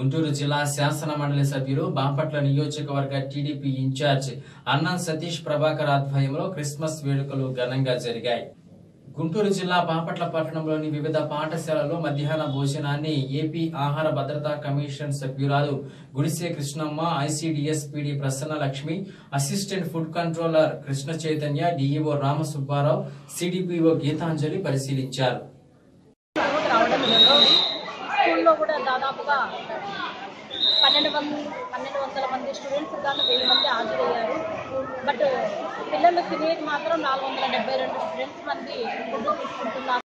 గుంటూరు జిల్లా శాసన మండలి సభ్యులు బాపట్ల నియోజకవర్గ టీడీపీ ఇన్ఛార్జ్ అన్నం సతీష్ ప్రభాకర్ ఆధ్వర్యంలో క్రిస్మస్ వేడుకలు ఘనంగా జరిగాయి గుంటూరు జిల్లా బాపట్ల పట్టణంలోని వివిధ పాఠశాలల్లో మధ్యాహ్న భోజనాన్ని ఏపీ ఆహార భద్రతా కమిషన్ సభ్యురాలు Gudise Krishnamma ICDS PD Prasanna Lakshmi assistant food controller Krishna Chaitanya DEO Ramasubbarao CDPO Geetanjali పరిశీలించారు రావడం జరిగింది స్కూల్లో కూడా దాదాపుగా పన్నెండు మంది పన్నెండు వందల మంది స్టూడెంట్స్ కానీ వెయ్యి మంది హాజరయ్యారు బట్ పిల్లలు తినేది మాత్రం నాలుగు వందల డెబ్బై రెండు స్టూడెంట్స్ మంది ఫుడ్ తీసుకుంటున్నారు